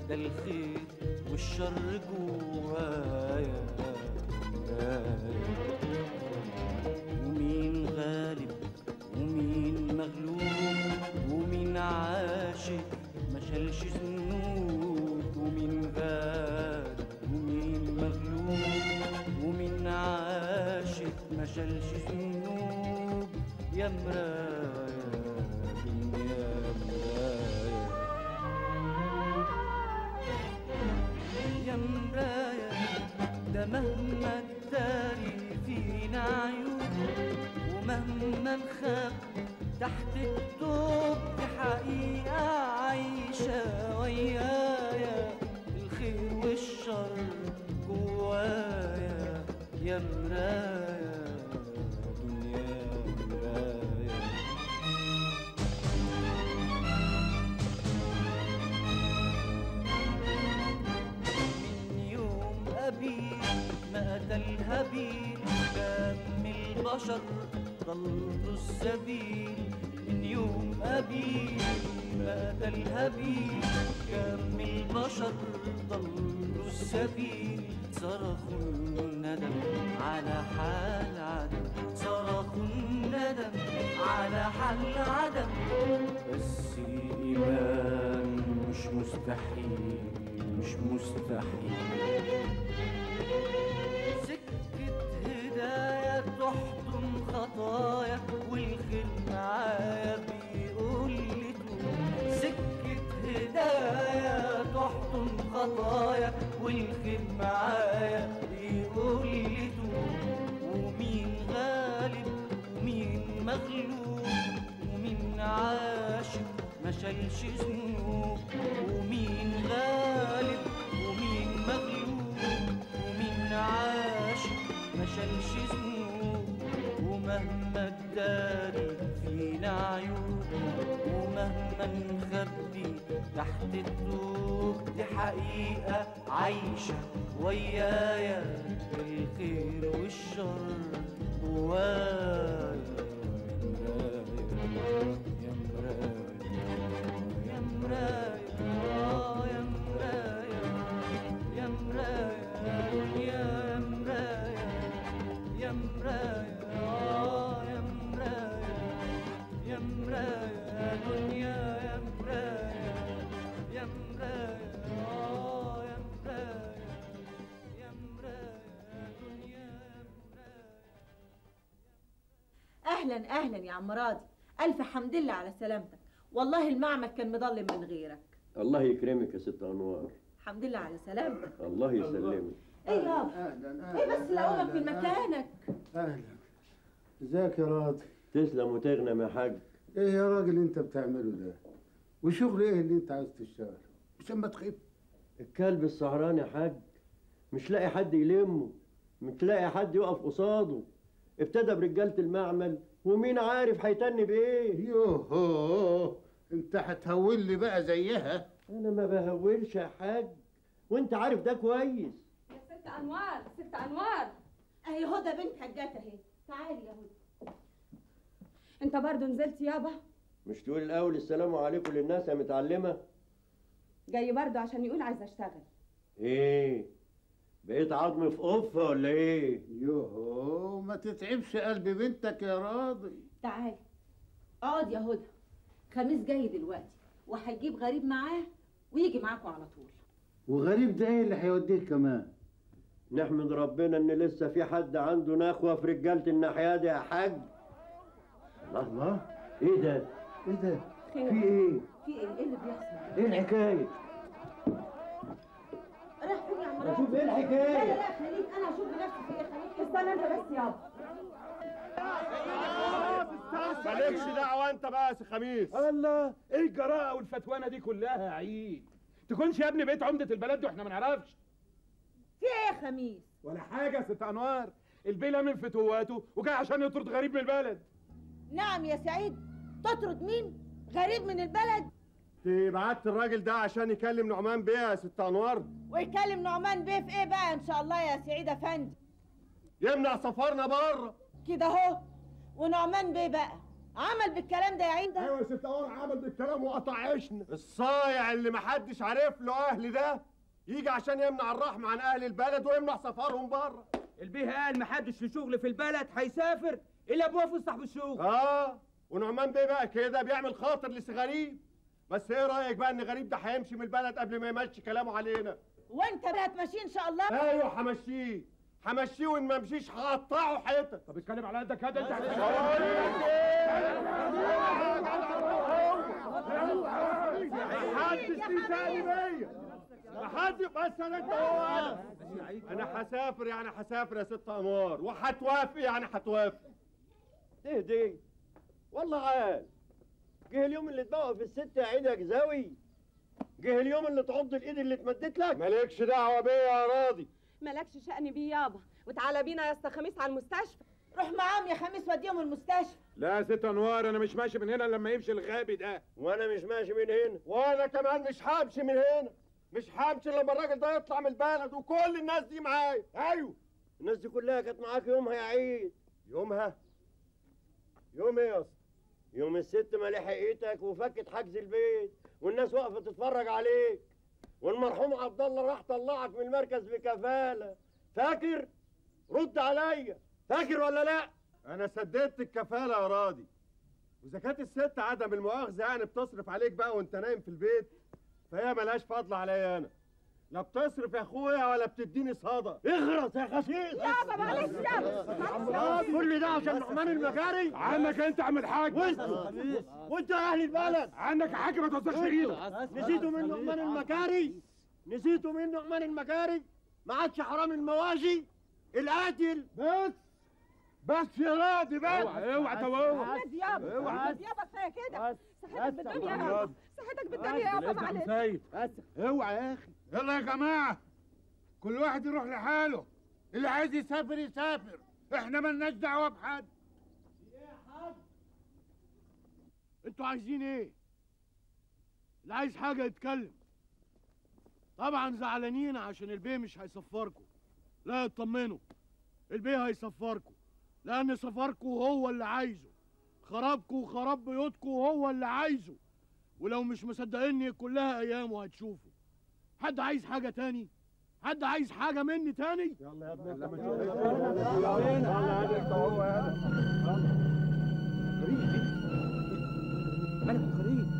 ده الخير والشر جوايا ومين غالب ومين مغلوب ومين عاشق ما شالش ذنوب ومين غالب ومين مغلوب ومين عاشق ما شالش ذنوب يا مرايا دنيا مرايا يا مرايا ده مهما الداري فينا عيوب ومهما نخاف تحت الطوب دي حقيقة عايشة ويايا الخير والشر جوايا يا مرايا دنيا مرايا من يوم أبيك ما قتل هابيل كم البشر ضلوا السبيل من يوم أبيك ما قتل هابيل كم البشر ضلوا السبيل صرخوا الندم على حال عدم صرخوا الندم على حال عدم بس الإيمان مش مستحيل مش مستحيل سكة هداية تحضن خطايا والخير معايا بيقول لي توب سكة هداية تحضن خطايا والخير معايا بيقول لي توب ومين غالب ومين مغلوب ومين عاشق ما شالش ذنوب ومين غالب ومين مغلوب ومين عاشق ما شالش ذنوب ومهما اداري فينا عيوب ومهما نخبي تحت الطوب دي حقيقة عايشة ويايا الخير والشر جوايا يا مرايا يا مرايا آه يا مرايا يا مرايا يا مرايا يا مرايا آه يا مرايا يا مرايا دنيا يا مرايا يا مرايا آه يا مرايا يا مرايا دنيا يا مرايا اهلا اهلا يا عم راضي الف حمد لله على سلامتك والله المعمل كان مضلم من غيرك الله يكرمك يا ست انوار الحمد لله على سلامتك الله يسلمك ايه يابا اهلا ايه بس لاقومك من مكانك اهلا ازيك يا راضي تسلم وتغنم يا حاج ايه يا راجل انت بتعمله ده وشغل ايه اللي انت عايز تشتغله مش اما تخيب الكلب السهران يا حاج مش لاقي حد يلمه مش لاقي حد يقف قصاده ابتدى برجالة المعمل ومين عارف هيتني بايه يوهو انت هتهول لي بقى زيها انا ما بهولش يا حاج وانت عارف ده كويس يا ست انوار ست انوار اهي هدى بنت حجات اهي تعالي يا هدى انت برضو نزلت يابا مش تقول الاول السلام عليكم للناس يا متعلمه جاي برضو عشان يقول عايزه اشتغل ايه بقيت عظم في قفه ولا ايه يوهو ما تتعبش قلب بنتك يا راضي تعالي اقعد يا هدى خميس جاي دلوقتي وهيجيب غريب معاه ويجي معاكم على طول وغريب ده ايه اللي هيوديه كمان نحمد ربنا ان لسه في حد عنده نخوه في رجاله الناحيه دي يا حاج الله الله ايه ده ايه ده في ايه في ايه ايه اللي بيحصل ايه الحكايه راح فين يا عم راضي؟ اشوف ايه لا لا الحكايه لا خليك انا اشوف بنفسي في ايه خليك استنى انت بس يابا مالكش دعوه انت بقى يا سي خميس الله ايه الجراءه والفتوانه دي كلها يا عيد تكونش يا ابني بقيت عمده البلد دي واحنا ما نعرفش في ايه يا خميس ولا حاجه يا ست انوار البيلة من فتواته وجاي عشان يطرد غريب من البلد نعم يا سعيد تطرد مين غريب من البلد بعت الراجل ده عشان يكلم نعمان بيه يا ست انوار ويكلم نعمان بيه في ايه بقى ان شاء الله يا سعيد افندي يمنع سفرنا بره كده اهو ونعمان بيه بقى عمل بالكلام ده يا عين ده ايوه يا ست انوار عمل بالكلام وقطع عيشنا الصايع اللي محدش عارف له اهل ده يجي عشان يمنع الرحمه عن اهل البلد ويمنع سفرهم بره البيه قال محدش في شغل في البلد هيسافر الا بوافق صاحب الشغل اه ونعمان بيه بقى كده بيعمل خاطر لغريب بس ايه رايك بقى ان غريب ده هيمشي من البلد قبل ما يمشي كلامه علينا وانت بقى هتمشيه ان شاء الله ايوه همشيه همشيه وان ما مشيش هقطعه حتت طب اتكلم على قدك كده انت بقول لك ايه محدش تنساني بيا محدش بس انا انت هو انا انا هسافر يعني هسافر يا ست انوار وهتوافق يعني هتوافق تهدي والله عال جه اليوم اللي تبوق في الست يا عيني يا جزاوي جه اليوم اللي تعض الايد اللي اتمدت لك مالكش دعوه بيا يا راضي مالكش شأن بيه يابا وتعالى بينا يا اسطى خميس على المستشفى روح معاهم يا خميس وديهم المستشفى لا يا ست انوار انا مش ماشي من هنا لما يمشي الغابي ده وانا مش ماشي من هنا وانا كمان مش همشي من هنا مش همشي لما الراجل ده يطلع من البلد وكل الناس دي معايا ايوه الناس دي كلها كانت معاك يومها يا عيد يومها يوم ايه يا اسطى يوم الست ما لحقتك وفكت حجز البيت والناس واقفه تتفرج عليك والمرحوم عبد الله راح طلعك من المركز بكفاله فاكر رد عليا فاكر ولا لا انا سددت الكفاله يا راضي واذا كانت الست عدم المؤاخذه يعني بتصرف عليك بقى وانت نايم في البيت فهي ملهاش فضل عليا انا لا بتصرف يا اخويا ولا بتديني صدى اغرس يا خسيس يابا معلش يابا كل ده عشان نعمان المكاري عنك انت عم الحاج وانت وانت يا اهل البلد عنك يا حاج ما توسخش ايدك نسيتوا من نعمان المكاري نسيتوا من نعمان المكاري ما عادش حرام المواشي القاتل بس بس يا راضي بس اوعى اوعى توه بس يابا اوعى. بس يابا كفايه كده صحتك بس. بالدنيا يابا صحتك بالدنيا يابا معلش سيد اوعى يا اخي يلا يا جماعة كل واحد يروح لحاله اللي عايز يسافر يسافر احنا ملناش دعوة بحد انتوا عايزين ايه؟ اللي عايز حاجة يتكلم طبعا زعلانين عشان البيه مش هيسفركم لا اطمنوا البيه هيسفركم لأن سفركم هو اللي عايزه خرابكم وخراب بيوتكم هو اللي عايزه ولو مش مصدقيني كلها أيام وهتشوفوا حد عايز حاجة تاني؟ حد عايز حاجة مني تاني؟ يلا يا ابني انت ما تشوف يلا يلا انت هو مالك غريب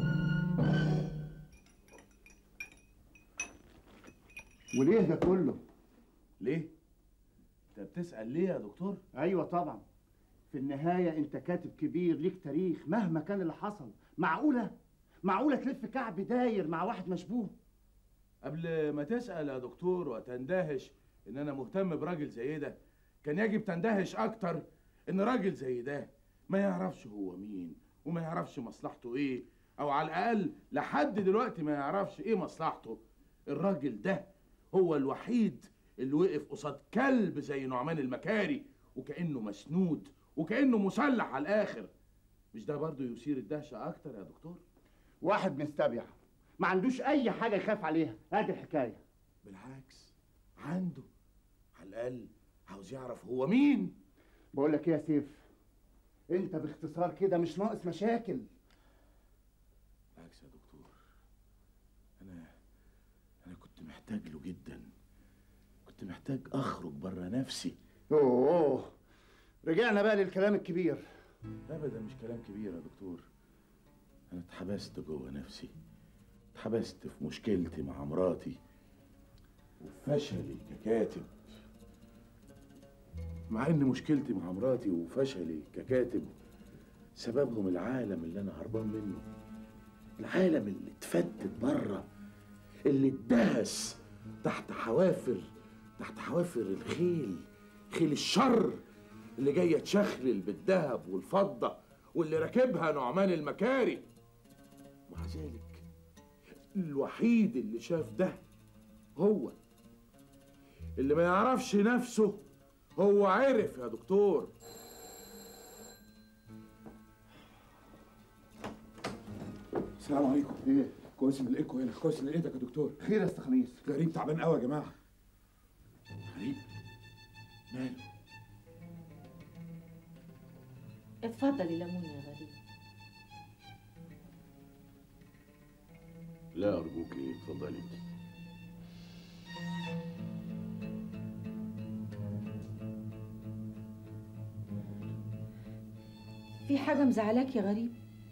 وليه ده كله؟ ليه؟ انت بتسأل ليه يا دكتور؟ ايوه طبعا في النهايه انت كاتب كبير ليك تاريخ مهما كان اللي حصل معقوله معقوله تلف كعب داير مع واحد مشبوه قبل ما تسأل يا دكتور وتندهش ان انا مهتم براجل زي ده كان يجب تندهش اكتر ان راجل زي ده ما يعرفش هو مين وما يعرفش مصلحته ايه او على الاقل لحد دلوقتي ما يعرفش ايه مصلحته الراجل ده هو الوحيد اللي وقف قصاد كلب زي نعمان المكاري وكأنه مسنود وكأنه مسلح على الاخر مش ده برضه يثير الدهشة اكتر يا دكتور واحد مستبيع ما عندوش اي حاجه يخاف عليها ادي الحكايه بالعكس عنده على الاقل عاوز يعرف هو مين بقول لك ايه يا سيف انت باختصار كده مش ناقص مشاكل بالعكس يا دكتور انا انا كنت محتاج له جدا كنت محتاج اخرج بره نفسي اوه رجعنا بقى للكلام الكبير ابدا مش كلام كبير يا دكتور انا اتحبست جوه نفسي اتحبست في مشكلتي مع مراتي وفشلي ككاتب مع ان مشكلتي مع مراتي وفشلي ككاتب سببهم العالم اللي انا هربان منه العالم اللي اتفتت بره اللي اتدهس تحت حوافر تحت حوافر الخيل خيل الشر اللي جايه تشخلل بالذهب والفضه واللي راكبها نعمان المكاري مع ذلك الوحيد اللي شاف ده هو اللي ما يعرفش نفسه هو عرف يا دكتور السلام عليكم ايه كويس ان لقيتكم هنا كويس ان لقيتك يا دكتور خير يا استاذ خميس غريب تعبان قوي يا جماعه غريب ماله اتفضل الليمون يا غريب لا ارجوكي اتفضلي انت في حاجة مزعلاك يا غريب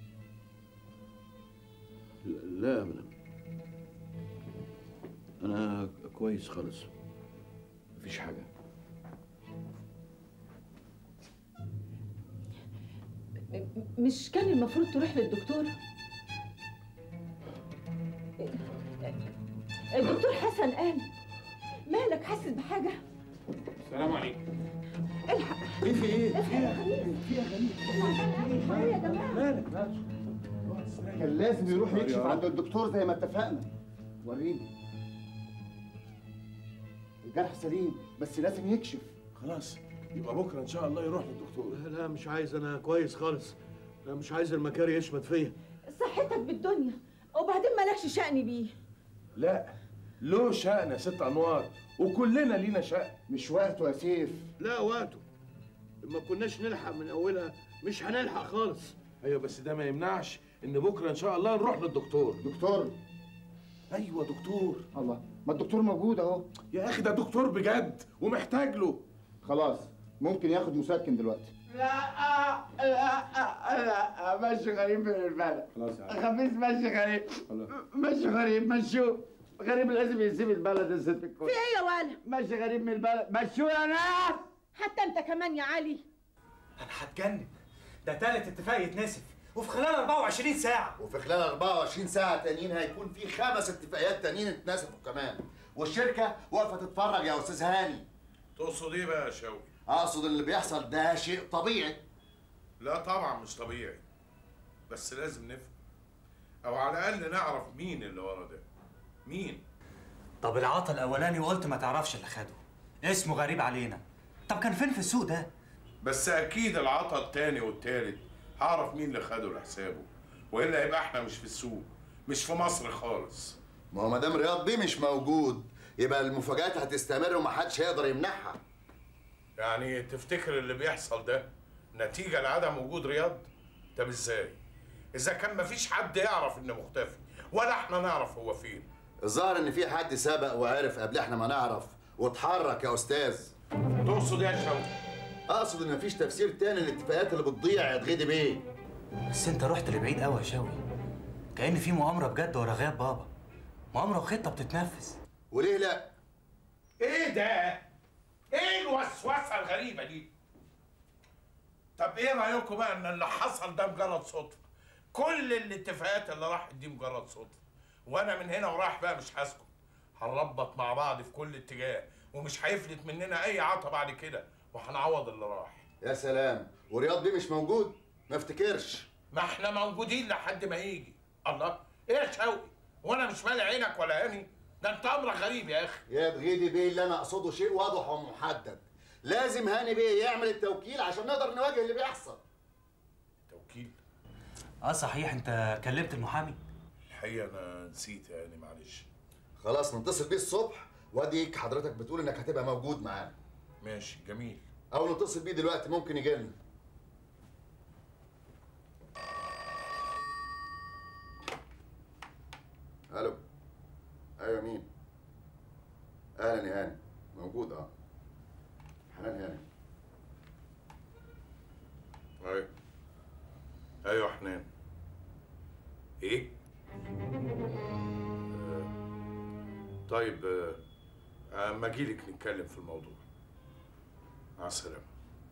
لا ابدا انا كويس خالص مفيش حاجه م- مش كان المفروض تروح للدكتور الدكتور حسن قال مالك حاسس بحاجة السلام عليكم الحق ايه في ايه الحق يا غريب في يا غريب يا جماعة مالك كان لازم يروح يكشف عند الدكتور زي ما اتفقنا وريني الجرح سليم بس لازم يكشف خلاص يبقى بكره ان شاء الله يروح للدكتور لا لا مش عايز انا كويس خالص انا مش عايز المكاري يشمت فيا صحتك بالدنيا وبعدين مالكش شأن بيه لا له شأن يا ست انوار وكلنا لينا شأن مش وقته يا سيف لا وقته ما كناش نلحق من اولها مش هنلحق خالص ايوه بس ده ما يمنعش ان بكره ان شاء الله نروح للدكتور دكتور ايوه دكتور الله ما الدكتور موجود اهو يا اخي ده دكتور بجد ومحتاج له خلاص ممكن ياخد مسكن دلوقتي لا لا لا مشي غريب من البلد خلاص يا خميس مشي غريب مشي غريب مشوه غريب لازم يسيب البلد يا ست الكل في ايه يا ولا مشي غريب من البلد مشوه يا ناس حتى انت كمان يا علي انا هتجنن ده تالت اتفاق يتنسف وفي خلال 24 ساعة وفي خلال 24 ساعة تانيين هيكون في خمس اتفاقيات تانيين اتنسفوا كمان والشركة واقفة تتفرج يا أستاذ هاني تقصد ايه بقى يا شوقي؟ أقصد اللي بيحصل ده شيء طبيعي لا طبعا مش طبيعي بس لازم نفهم او على الاقل نعرف مين اللي ورا ده مين طب العطا الاولاني وقلت ما تعرفش اللي خده اسمه غريب علينا طب كان فين في السوق ده بس اكيد العطا التاني والتالت هعرف مين اللي خده لحسابه والا يبقى احنا مش في السوق مش في مصر خالص ما هو مدام رياض بيه مش موجود يبقى المفاجآت هتستمر ومحدش هيقدر يمنعها يعني تفتكر اللي بيحصل ده نتيجة لعدم وجود رياض؟ طب ازاي؟ إذا كان مفيش حد يعرف إنه مختفي ولا إحنا نعرف هو فين الظاهر إن في حد سبق وعرف قبل إحنا ما نعرف واتحرك يا أستاذ تقصد إيه يا شوقي؟ أقصد إن مفيش تفسير تاني للاتفاقات اللي بتضيع يا تغيدي بيه بس انت رحت لبعيد قوي يا شوقي كأن في مؤامرة بجد ورا غياب بابا مؤامرة وخطة بتتنفذ وليه لا؟ إيه ده؟ إيه الوسوسة الغريبة دي؟ طب إيه رأيكم بقى إن اللي حصل ده مجرد صدفة؟ كل الاتفاقات اللي راحت دي مجرد صدفة وأنا من هنا ورايح بقى مش هسكت هنربط مع بعض في كل اتجاه ومش هيفلت مننا أي عطا بعد كده وهنعوض اللي راح يا سلام ورياض بيه مش موجود؟ ما افتكرش ما احنا موجودين لحد ما يجي الله ايه يا شوقي وانا مش مالي عينك ولا عيني ده انت امرك غريب يا اخي يا تغيدي بيه اللي أنا أقصده شيء واضح ومحدد لازم هاني بيه يعمل التوكيل عشان نقدر نواجه اللي بيحصل توكيل اه صحيح انت كلمت المحامي الحقيقه انا نسيت يعني معلش خلاص نتصل بيه الصبح واديك حضرتك بتقول انك هتبقى موجود معانا ماشي جميل او نتصل بيه دلوقتي ممكن يجي لنا الو ايوه مين اهلا يا هاني موجود اه حنان هاني ايوه ايوه حنان ايه آه. طيب آه، اما اجيلك نتكلم في الموضوع مع السلامه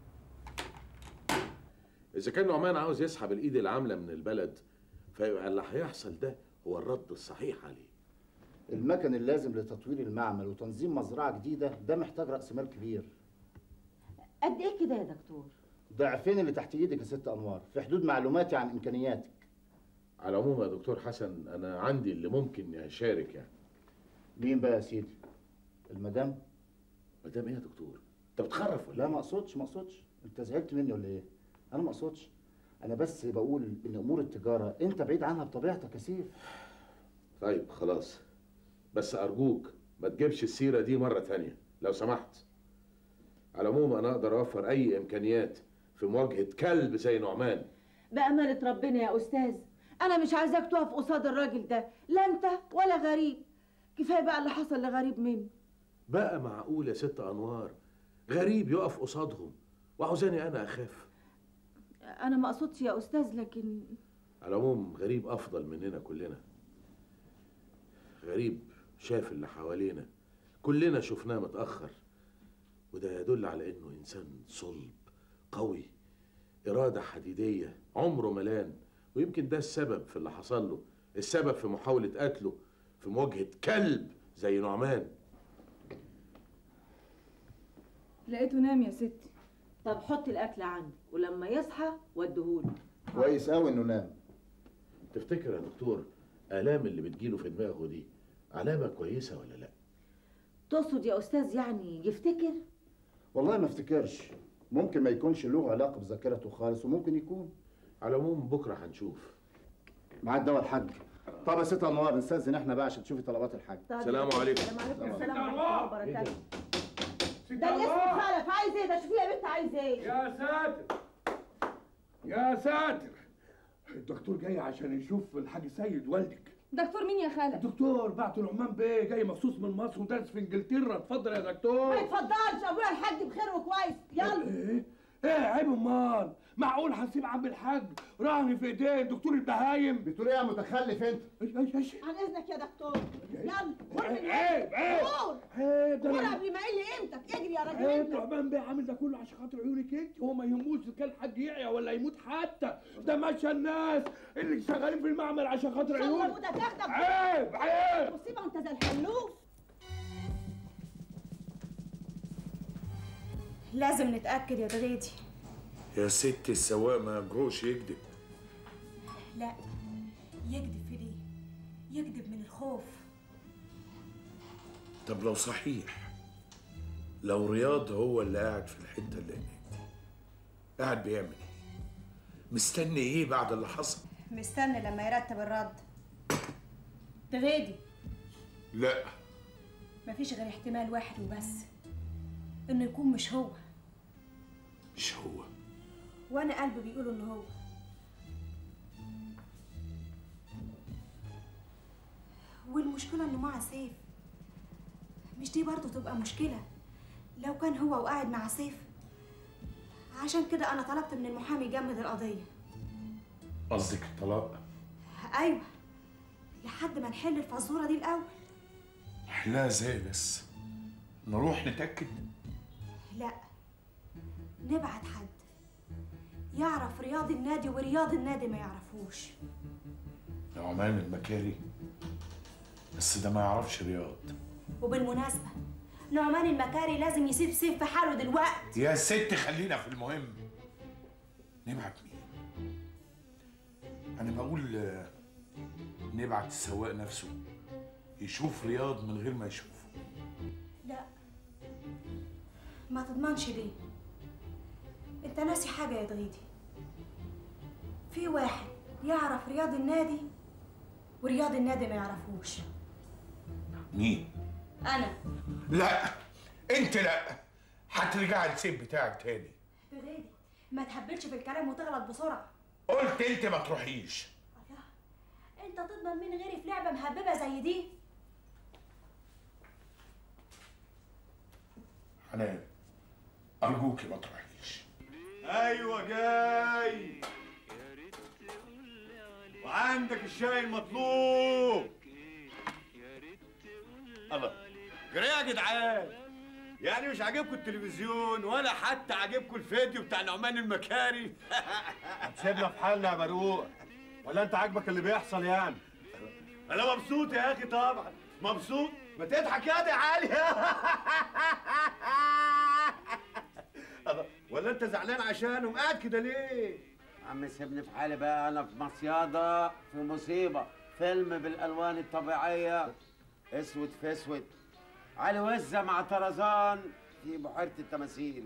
إذا كان نعمان عاوز يسحب الإيد العاملة من البلد فيبقى اللي هيحصل ده هو الرد الصحيح عليه المكن اللازم لتطوير المعمل وتنظيم مزرعة جديدة ده محتاج رأس مال كبير قد ايه كده يا دكتور ضعفين اللي تحت ايدك يا ست انوار في حدود معلوماتي عن امكانياتك على العموم يا دكتور حسن أنا عندي اللي ممكن أشارك يعني مين بقى يا سيدي المدام مدام إيه يا دكتور؟ أنت بتخرف ولا لا ما اقصدش ما اقصدش انت زعلت مني ولا ايه انا ما اقصدش انا بس بقول ان امور التجاره انت بعيد عنها بطبيعتك يا سيف طيب خلاص بس أرجوك ما تجيبش السيرة دي مرة تانية لو سمحت على العموم أنا أقدر أوفر أي إمكانيات في مواجهه كلب زي نعمان بأمانة ربنا يا أستاذ أنا مش عايزاك تقف قصاد الراجل ده لا أنت ولا غريب كفاية بقى اللي حصل لغريب منه بقى معقول يا ست انوار غريب يقف قصادهم وعاوزاني انا اخاف أنا ما أقصدش يا أستاذ لكن على العموم غريب افضل مننا كلنا غريب شاف اللي حوالينا كلنا شفناه متاخر وده يدل على انه انسان صلب قوي اراده حديديه عمره ملان ويمكن ده السبب في اللي حصل له السبب في محاوله قتله في مواجهه كلب زي نعمان لقيته نام يا ستي طب حط الأكل عندي ولما يصحى وديهوله كويس قوي انه نام تفتكر يا دكتور الام اللي بتجيله في دماغه دي علامه كويسه ولا لا تقصد يا أستاذ يعني يفتكر والله ما افتكرش ممكن ما يكونش له علاقه بذاكرته خالص وممكن يكون على العموم بكره هنشوف مع الدواء الحاج طب يا ست انوار نستاذن احنا بقى عشان تشوفي طلبات الحاج السلام عليكم السلام عليكم السلام السلام ورحمة الله وبركاته ده اللي اسمه خلف عايز ايه ده شوفي يا بنت عايز ايه يا ساتر يا ساتر الدكتور جاي عشان يشوف الحاج سيد والدك دكتور مين يا خالد؟ الدكتور بعته نعمان بيه جاي مخصوص من مصر ودرس في انجلترا اتفضل يا دكتور ما يتفضلش ابويا الحاج بخير وكويس يلا ايه ايه عيب امال معقول هسيب عم الحاج رهن في ايديه دكتور البهايم بتقول ايه يا متخلف انت عن اذنك يا دكتور يلا قول من عيب عيب قول عيب ده قول أنا- قبل ما يقل قيمتك اجري يا راجل عيب انت نعمان بيه عامل ده كله عشان خاطر عيونك انت هو ما يهموش اذا كان الحاج يعيا ولا يموت حتى ده ماشى الناس اللي شغالين في المعمل عشان خاطر ان شاء الله عيونك وده تاخدك عيب عيب مصيبه وانت زي الحلوف لازم نتأكد يا دغيدي يا ست السواق ما يجروش يكذب لا يكذب في ليه يكذب من الخوف طب لو صحيح لو رياض هو اللي قاعد في الحته اللي هناك دي قاعد بيعمل ايه مستني ايه بعد اللي حصل مستني لما يرتب الرد دغيدي لا مفيش غير احتمال واحد وبس انه يكون مش هو مش هو وانا قلبي بيقول انه هو والمشكله انه مع سيف مش دي برضه تبقى مشكله لو كان هو وقاعد مع سيف عشان كده انا طلبت من المحامي يجمد القضيه قصدك الطلاق ايوه لحد ما نحل الفزوره دي الاول لا ازاي بس نروح نتاكد لا نبعت حد يعرف رياض النادي ورياض النادي ما يعرفوش نعمان المكاري بس ده ما يعرفش رياض وبالمناسبة نعمان المكاري لازم يسيب سيف في حاله دلوقتي يا ست خلينا في المهم نبعت مين انا بقول آه، نبعت السواق نفسه يشوف رياض من غير ما يشوفه لا ما تضمنش ليه انت ناسي حاجة يا دغيدي في واحد يعرف رياض النادي ورياض النادي ما يعرفوش مين انا لا انت لا هترجع السيف بتاعك تاني دغيدي ما تهبلش في الكلام وتغلط بسرعة قلت انت ما تروحيش انت تضمن مين غيري في لعبة مهببة زي دي حنان ارجوكي ما تروحيش ايوه جاي وعندك الشاي المطلوب الله جري يا جدعان يعني مش عاجبكم التلفزيون ولا حتى عاجبكم الفيديو بتاع نعمان المكاري سيبنا في حالنا يا بروق ولا انت عاجبك اللي بيحصل يعني انا مبسوط يا اخي طبعا مبسوط ما تضحك يا دي عالي الله، ولا انت زعلان عشانهم قاعد كده ليه عم سيبني في حالي بقى انا في مصيادة في مصيبة فيلم بالالوان الطبيعية اسود في اسود علي وزة مع طرزان في بحيرة التماثيل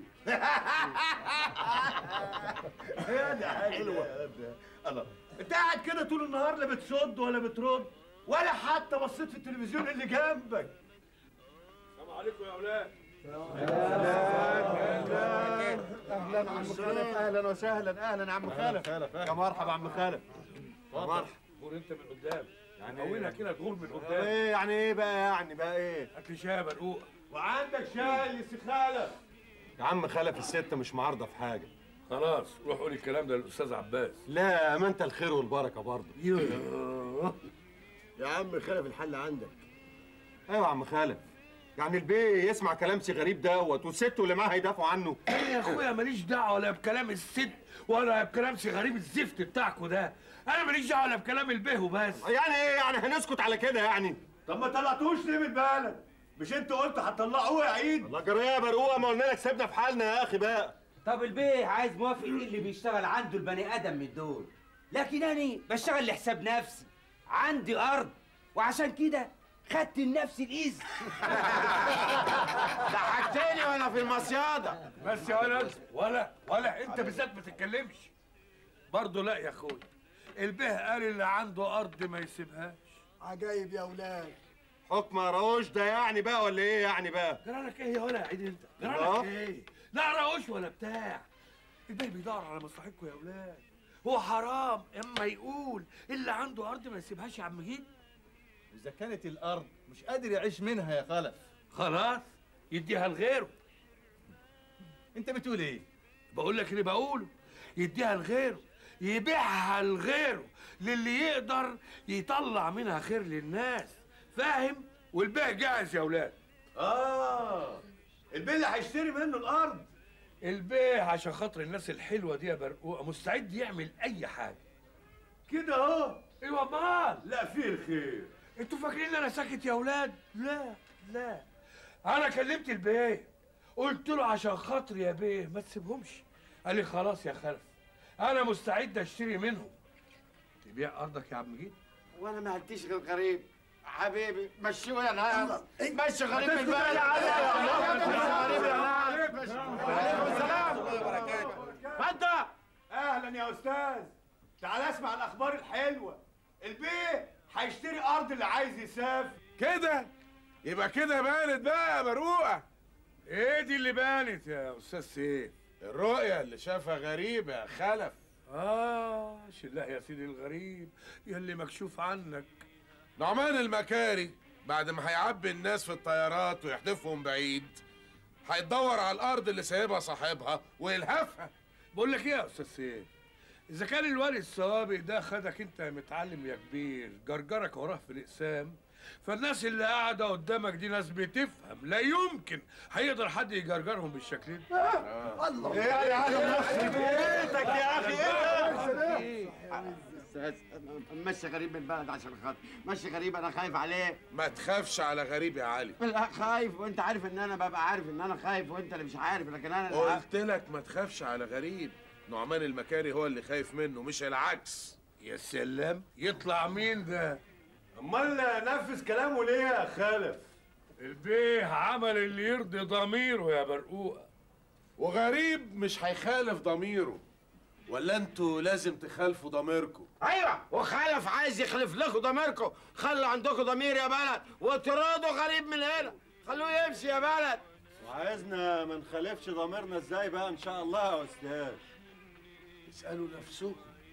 يا دي حلوه الله انت قاعد كده طول النهار لا بتصد ولا بترد ولا حتى بصيت في التلفزيون اللي جنبك السلام عليكم يا اولاد اهلا عم خالد اهلا وسهلا اهلا عم خالد يا مرحبا عم خالد مرحبا غور انت من قدام يعني قوينا كده تغور من قدام ايه يعني ايه بقى يعني بقى ايه هات لي شاي يا برقوق وعندك شاي سي خالد يا عم خالد الست مش معارضه في حاجه خلاص روح قول الكلام ده للاستاذ عباس لا ما انت الخير والبركه برضه يوه. يا عم خالد الحل عندك ايوه يا عم خالد يعني البيه يسمع كلام سي غريب دوت والست اللي معاه هيدافعوا عنه يا اخويا ماليش دعوه ولا بكلام الست ولا بكلام سي غريب الزفت بتاعكوا ده انا ماليش دعوه ولا بكلام البيه وبس يعني ايه يعني هنسكت على كده يعني طب ما طلعتوش ليه من البلد مش انت قلت هتطلعوه يا عيد الله جرى يا برقوقه ما قلنا لك سيبنا في حالنا يا اخي بقى طب البيه عايز موافق ايه اللي بيشتغل عنده البني ادم من دول لكن انا بشتغل لحساب نفسي عندي ارض وعشان كده خدت لنفسي الايز ضحكتني وانا في المصيادة بس يا ولد ولا ولا انت بالذات ما تتكلمش برضه لا يا اخويا البيه قال اللي عنده ارض ما يسيبهاش عجايب يا ولاد حكم روش ده يعني بقى ولا ايه يعني بقى جرالك ايه يا ولا يا عيد انت الله. جرالك ايه لا روش ولا بتاع البيه بيدور على مصلحتكم يا ولاد هو حرام اما يقول اللي عنده ارض ما يسيبهاش يا عم جيد إذا كانت الأرض مش قادر يعيش منها يا خلف خلاص يديها لغيره أنت بتقول إيه؟ بقول لك اللي بقوله يديها لغيره يبيعها لغيره للي يقدر يطلع منها خير للناس فاهم والبيع جاهز يا ولاد اه البيه اللي هيشتري منه الارض البيع عشان خاطر الناس الحلوه دي يا برقوقه مستعد يعمل اي حاجه كده اهو ايوه امال لا في الخير انتوا فاكرين ان انا ساكت يا ولاد لا لا انا كلمت البيه قلت له عشان خاطر يا بيه ما تسيبهمش قال لي خلاص يا خلف انا مستعد اشتري منهم تبيع ارضك يا عم جيد وانا ما هديش غير غريب حبيبي مشيه يا نهار مشي غريب من هتسكت البلد يا علي يا غريب يا نهار عليكم السلام فتى اهلا يا استاذ تعال اسمع الاخبار الحلوه البيه هيشتري ارض اللي عايز يسافر كده يبقى كده بانت بقى يا مروقه ايه دي اللي بانت يا استاذ سيف الرؤية اللي شافها غريب يا خلف اه شله يا سيدي الغريب يلي مكشوف عنك نعمان المكاري بعد ما هيعبي الناس في الطيارات ويحدفهم بعيد هيدور على الارض اللي سايبها صاحبها ويلهفها بقول لك ايه يا استاذ سيف اذا كان الوالد السوابق ده خدك انت يا متعلم يا كبير جرجرك وراه في الاقسام فالناس اللي قاعده قدامك دي ناس بتفهم لا يمكن هيقدر حد يجرجرهم بالشكل ده الله ايه يا عالم نفسي بيتك يا اخي ايه استاذ مشي غريب من البلد عشان خاطر مشي غريب انا خايف عليه ما تخافش على غريب يا علي لا خايف وانت عارف ان انا ببقى عارف ان انا خايف وانت اللي مش عارف لكن انا اللي عارف. قلت لك ما تخافش على غريب نعمان المكاري هو اللي خايف منه مش العكس يا سلام يطلع مين ده امال نفذ كلامه ليه يا خالف البيه عمل اللي يرضي ضميره يا برقوقه وغريب مش هيخالف ضميره ولا انتوا لازم تخالفوا ضميركم ايوه وخلف عايز يخلف لكم ضميركم خلوا عندكم ضمير يا بلد وترادوا غريب من هنا خلوه يمشي يا بلد وعايزنا ما نخالفش ضميرنا ازاي بقى ان شاء الله يا استاذ اسالوا نفسكم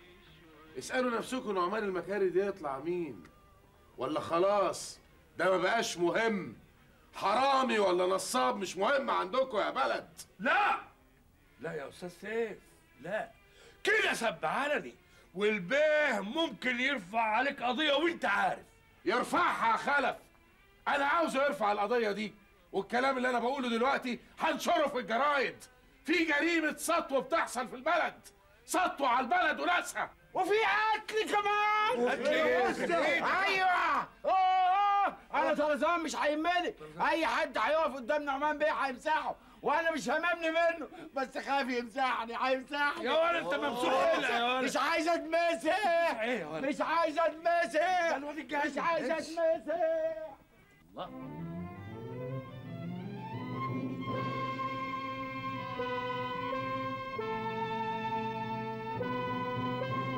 اسالوا نفسكم نعمان المكاري ده يطلع مين ولا خلاص ده ما بقاش مهم حرامي ولا نصاب مش مهم عندكم يا بلد لا لا يا استاذ سيف لا كده سب علني والبيه ممكن يرفع عليك قضيه وانت عارف يرفعها يا خلف انا عاوزه يرفع القضيه دي والكلام اللي انا بقوله دلوقتي هنشره في الجرايد في جريمه سطوه بتحصل في البلد سطوه على البلد وناسها وفي قتل كمان قتل إيه؟ ايوه اوه انا طرزان مش هيهمني اي حد هيقف قدام نعمان بيه هيمسحه وانا مش هممني منه بس خايف يمسحني هيمسحني يا ولد انت ممسوح هنا يا ولد. مش عايز اتمسح ايه يا ولد؟ مش عايز اتمسح مش عايز اتمسح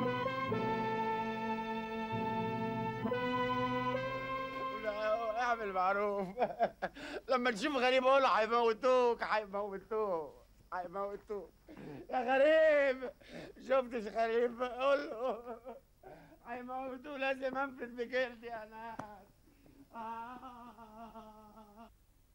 لا، اعمل معروف لما تشوف غريب قول له هيموتوك هيموتوك هيموتوك يا غريب شفتش غريب قول له هيموتوه لازم انفذ بكلتي يا ناس آه.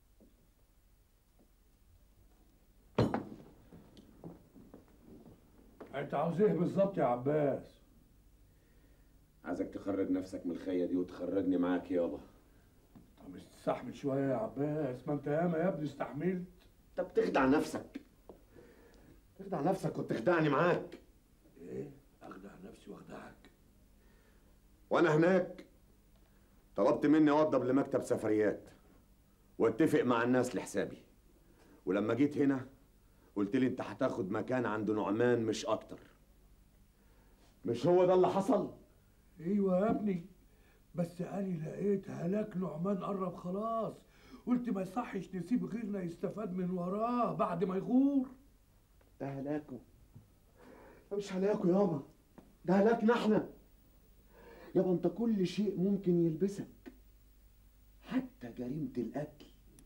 انت عاوز ايه بالظبط يا عباس عايزك تخرج نفسك من الخية دي وتخرجني معاك يابا طب استحمل شويه يا عباس ما انت ياما يا ابني استحملت انت بتخدع نفسك تخدع نفسك وتخدعني معاك ايه اخدع نفسي واخدعك وانا هناك طلبت مني اوضب لمكتب سفريات واتفق مع الناس لحسابي ولما جيت هنا قلت لي انت هتاخد مكان عند نعمان مش اكتر مش هو ده اللي حصل ايوه يا ابني بس انا لقيت هلاك نعمان قرب خلاص قلت ما يصحش نسيب غيرنا يستفاد من وراه بعد ما يغور ده هلاكه ده مش هلاكه يابا ده هلاكنا احنا يابا انت كل شيء ممكن يلبسك حتى جريمة القتل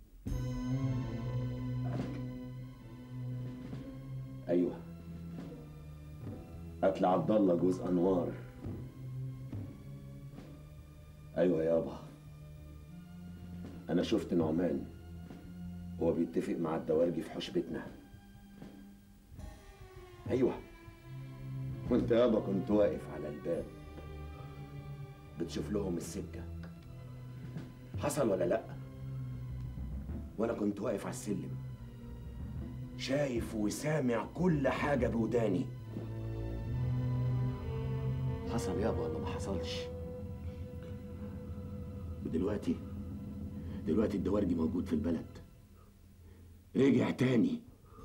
ايوه قتل عبد الله جوز انوار ايوه يابا انا شفت نعمان هو بيتفق مع الدوارجي في حشبتنا ايوه وانت يابا كنت واقف على الباب بتشوف لهم السكه حصل ولا لا وانا كنت واقف على السلم شايف وسامع كل حاجه بوداني حصل يابا ولا ما حصلش ودلوقتي دلوقتي الدوارجي موجود في البلد رجع تاني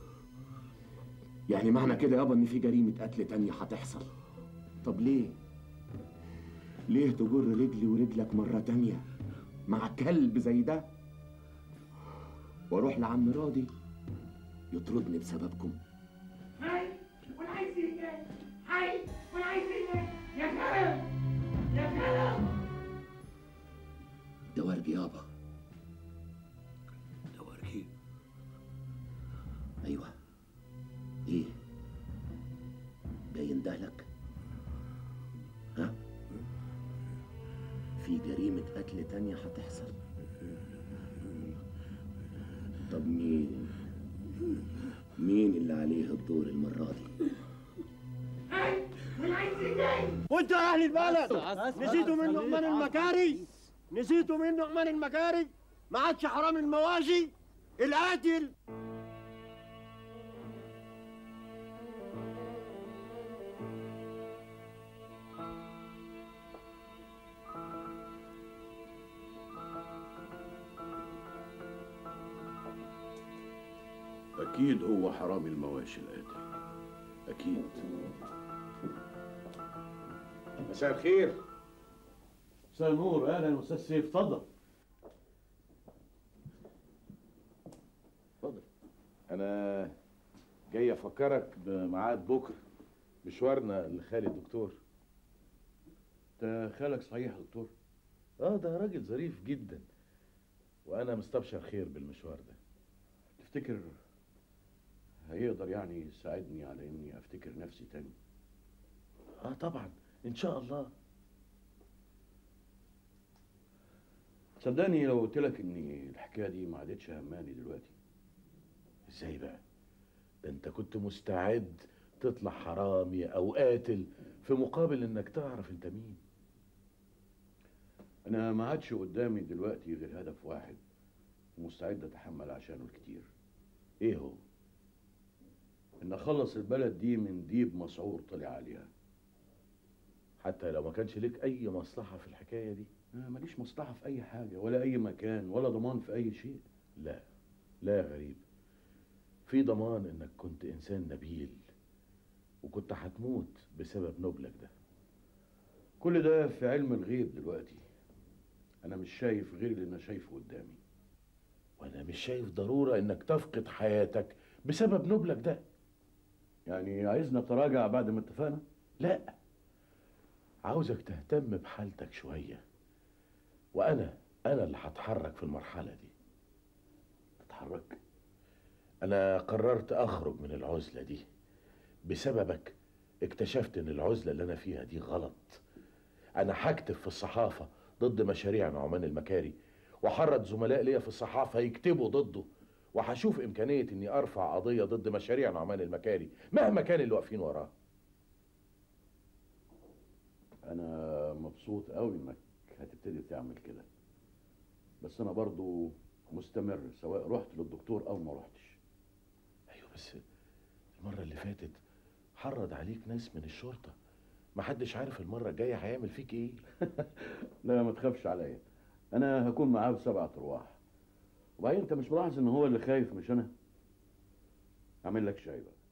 يعني معنى كده يابا ان في جريمة قتل تانية هتحصل طب ليه؟ ليه تجر رجلي ورجلك مرة تانية مع كلب زي ده؟ واروح لعم راضي يطردني بسببكم هاي والعايز يجي هاي والعايز يجي يا كلام يا كلام دوارجي يابا دوارجي ايوه ايه باين دهلك ها في جريمة قتل تانية هتحصل طب مين مين اللي عليه الدور المرة دي هاي والعايز يجي وانتوا يا اهل البلد نسيتوا من نعمان المكاري نسيتوا من نعمان المكاري ما عادش حرام المواشي القاتل أكيد هو حرامي المواشي القاتل أكيد مساء الخير مساء النور اهلا استاذ سيف اتفضل اتفضل أنا جاي أفكرك بميعاد بكرة مشوارنا لخالي الدكتور ده خالك صحيح يا دكتور اه ده راجل ظريف جدا وانا مستبشر خير بالمشوار ده تفتكر هيقدر يعني يساعدني على اني افتكر نفسي تاني اه طبعا ان شاء الله صدقني لو قلت لك ان الحكايه دي ما عادتش هماني دلوقتي ازاي بقى ده انت كنت مستعد تطلع حرامي او قاتل في مقابل انك تعرف انت مين انا ما عادش قدامي دلوقتي غير هدف واحد ومستعد اتحمل عشانه الكتير ايه هو ان اخلص البلد دي من ديب مسعور طلع عليها حتى لو ما كانش ليك اي مصلحه في الحكايه دي أنا ماليش مصلحه في اي حاجه ولا اي مكان ولا ضمان في اي شيء لا لا يا غريب في ضمان انك كنت انسان نبيل وكنت هتموت بسبب نبلك ده كل ده في علم الغيب دلوقتي انا مش شايف غير اللي انا شايفه قدامي وانا مش شايف ضروره انك تفقد حياتك بسبب نبلك ده يعني عايزنا اتراجع بعد ما اتفقنا لا عاوزك تهتم بحالتك شويه وانا انا اللي هتحرك في المرحله دي تتحرك انا قررت اخرج من العزله دي بسببك اكتشفت ان العزله اللي انا فيها دي غلط انا هكتب في الصحافه ضد مشاريع نعمان المكاري وحرض زملاء ليا في الصحافه يكتبوا ضده وهشوف امكانيه اني ارفع قضيه ضد مشاريع نعمان المكاري مهما كان اللي واقفين وراه انا مبسوط قوي انك هتبتدي تعمل كده بس انا برضو مستمر سواء رحت للدكتور او ما رحتش ايوه بس المره اللي فاتت حرض عليك ناس من الشرطه محدش عارف المره الجايه هيعمل فيك ايه لا ما تخافش عليا انا هكون معاه بسبعة ارواح وبعدين انت مش ملاحظ ان هو اللي خايف مش انا اعمل لك شاي بقى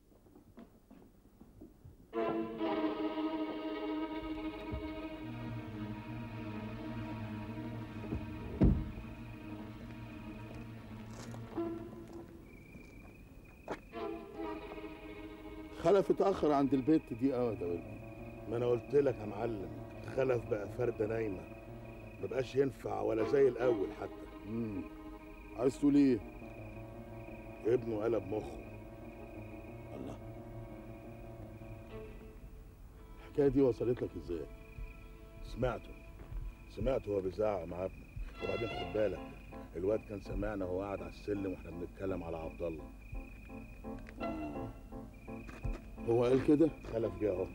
خلف اتأخر عند البيت دي قوي ده ولدي ما انا قلت لك يا معلم خلف بقى فرده نايمه مبقاش ينفع ولا زي الاول حتى امم عايز تقول ايه ابنه قلب مخه الله الحكايه دي وصلت لك ازاي سمعته سمعته وهو بيزعق مع ابنه وبعدين خد بالك الواد كان سمعنا وهو قاعد على السلم واحنا بنتكلم على عبد الله هو قال كده خلف جه اهو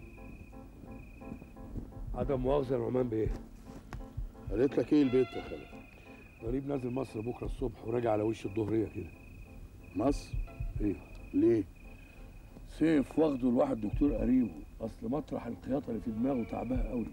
عدم مؤاخذة يا نعمان بيه قالت لك ايه البيت يا خالد غريب نازل مصر بكرة الصبح وراجع على وش الظهرية كده مصر ايه ليه سيف واخده لواحد دكتور قريبه اصل مطرح الخياطه اللي في دماغه تعبها قوي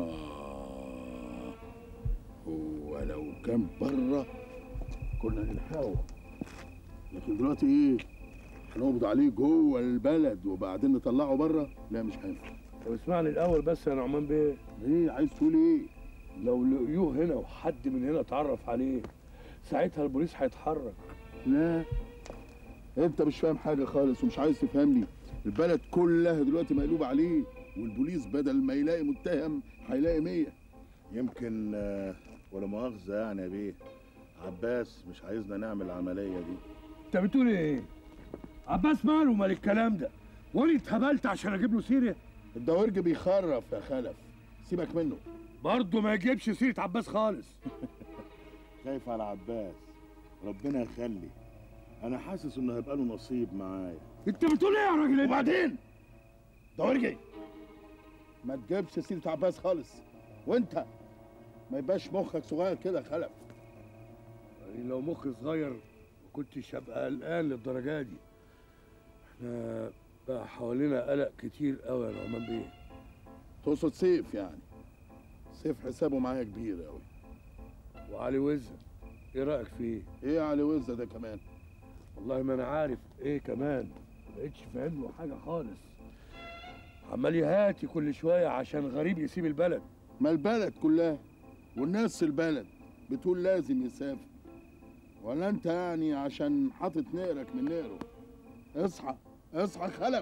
آه هو لو كان بره كنا نلحقه لكن دلوقتي ايه هنقبض عليه جوه البلد وبعدين نطلعه بره لا مش هينفع طب اسمعني الاول بس يا نعمان بيه ايه عايز تقول ايه لو لقيوه هنا وحد من هنا اتعرف عليه ساعتها البوليس هيتحرك لا انت مش فاهم حاجه خالص ومش عايز تفهمني البلد كلها دلوقتي مقلوبه عليه والبوليس بدل ما يلاقي متهم هيلاقي مية يمكن آه، ولا مؤاخذه يعني يا بيه عباس مش عايزنا نعمل العمليه دي انت بتقول ايه عباس ماله مال الكلام ده وانا اتهبلت عشان اجيب له سيره الدورج بيخرف يا خلف سيبك منه برضه ما يجيبش سيره عباس خالص خايف على عباس ربنا يخلي انا حاسس انه هيبقى له نصيب معايا انت بتقول ايه يا راجل وبعدين دورجي ما تجيبش سيره عباس خالص وانت ما يبقاش مخك صغير كده يا خلف يعني لو مخي صغير ما كنتش هبقى قلقان للدرجه دي احنا بقى حوالينا قلق كتير قوي يا نعمان بيه تقصد سيف يعني سيف حسابه معايا كبير قوي وعلي وزة ايه رايك فيه ايه علي وزة ده كمان والله ما انا عارف ايه كمان ما بقتش فاهم له حاجه خالص عمال يهاتي كل شويه عشان غريب يسيب البلد ما البلد كلها والناس البلد بتقول لازم يسافر ولا انت يعني عشان حاطط نقرك من نقره اصحى اصحى خلف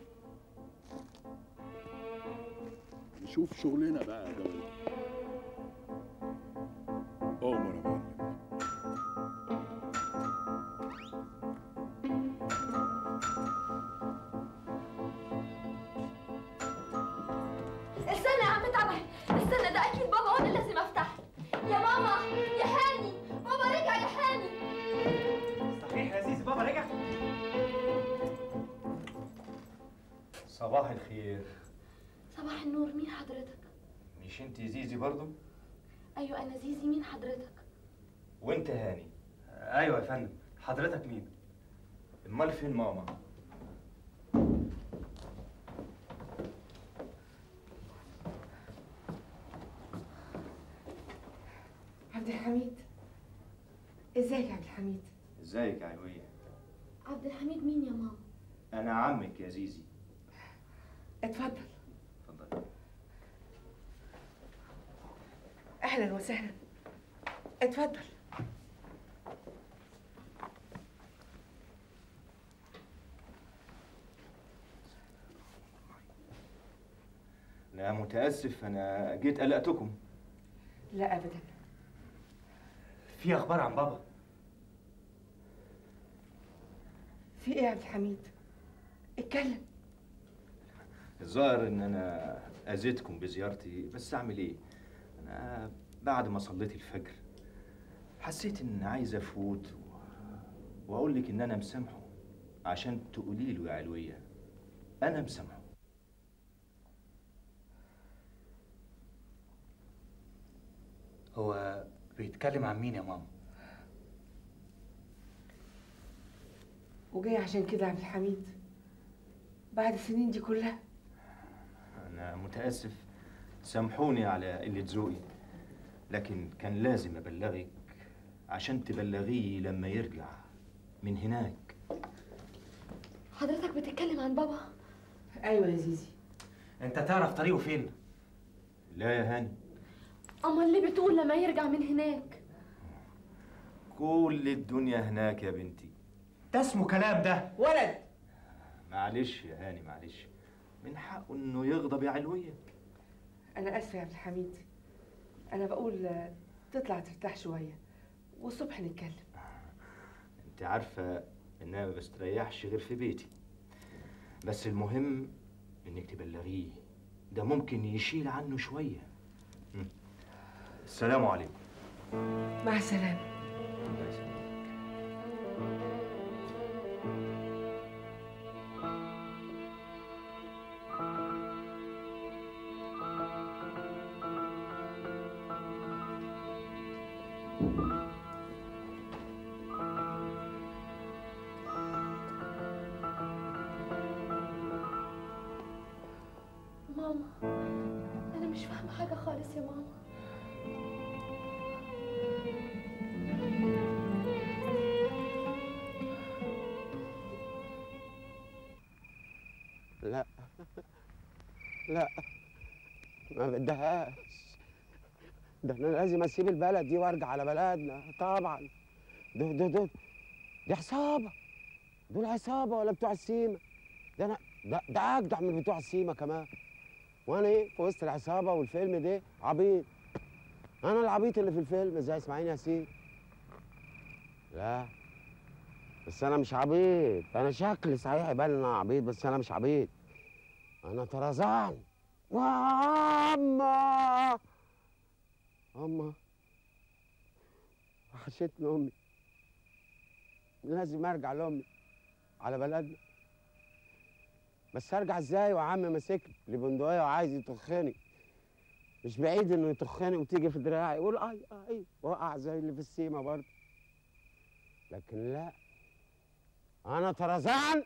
نشوف شغلنا بقى يا جماعه أؤمر يا معلم استنى يا عم تعبان استنى ده اكيد بابا وانا لازم افتح يا ماما يا هاني بابا رجع يا هاني صحيح يا زيزي بابا رجع صباح الخير صباح النور مين حضرتك مش انت زيزي برضو ايوه انا زيزي مين حضرتك وانت هاني ايوه يا فندم حضرتك مين امال فين ماما عبد الحميد ازيك يا عبد الحميد ازيك يا علوية عبد الحميد مين يا ماما انا عمك يا زيزي اتفضل اتفضل اهلا وسهلا اتفضل انا متاسف انا جيت قلقتكم لا ابدا في اخبار عن بابا في ايه يا عبد الحميد اتكلم الظاهر ان انا اذيتكم بزيارتي بس اعمل ايه انا بعد ما صليت الفجر حسيت ان عايز افوت و... واقول لك ان انا مسامحه عشان تقولي له يا علويه انا مسامحه هو بيتكلم عن مين يا ماما وجاي عشان كده يا عبد الحميد بعد السنين دي كلها انا متاسف سامحوني على قله ذوقي لكن كان لازم ابلغك عشان تبلغيه لما يرجع من هناك حضرتك بتتكلم عن بابا ايوه يا زيزي انت تعرف طريقه فين لا يا هاني اما اللي بتقول لما يرجع من هناك كل الدنيا هناك يا بنتي ده اسمه كلام ده ولد معلش يا هاني معلش من حقه انه يغضب يا علويه انا اسفه يا عبد الحميد انا بقول آه، تطلع ترتاح شويه والصبح نتكلم انت عارفه ان انا ما بستريحش غير في بيتي بس المهم انك تبلغيه ده ممكن يشيل عنه شويه م. السلام عليكم مع السلامه ماما انا مش فاهمه حاجه خالص يا ماما لا لا ما بدهاش ده انا لازم اسيب البلد دي وارجع على بلدنا طبعا دول دول دول دي عصابه دول عصابه ولا بتوع السيما ده انا ده ده اجدع من بتوع السيما كمان وانا ايه في وسط العصابه والفيلم ده عبيط انا العبيط اللي في الفيلم زي اسماعيل ياسين لا بس انا مش عبيط انا شكلي صحيح يبان ان انا عبيط بس انا مش عبيط انا طرزان واما اما وحشتني امي لازم ارجع لامي على بلدنا بس ارجع ازاي وعم ماسك لي بندقيه وعايز يطخني مش بعيد انه يطخني وتيجي في دراعي يقول اي اي وقع زي اللي في السيما برضه لكن لا انا طرزان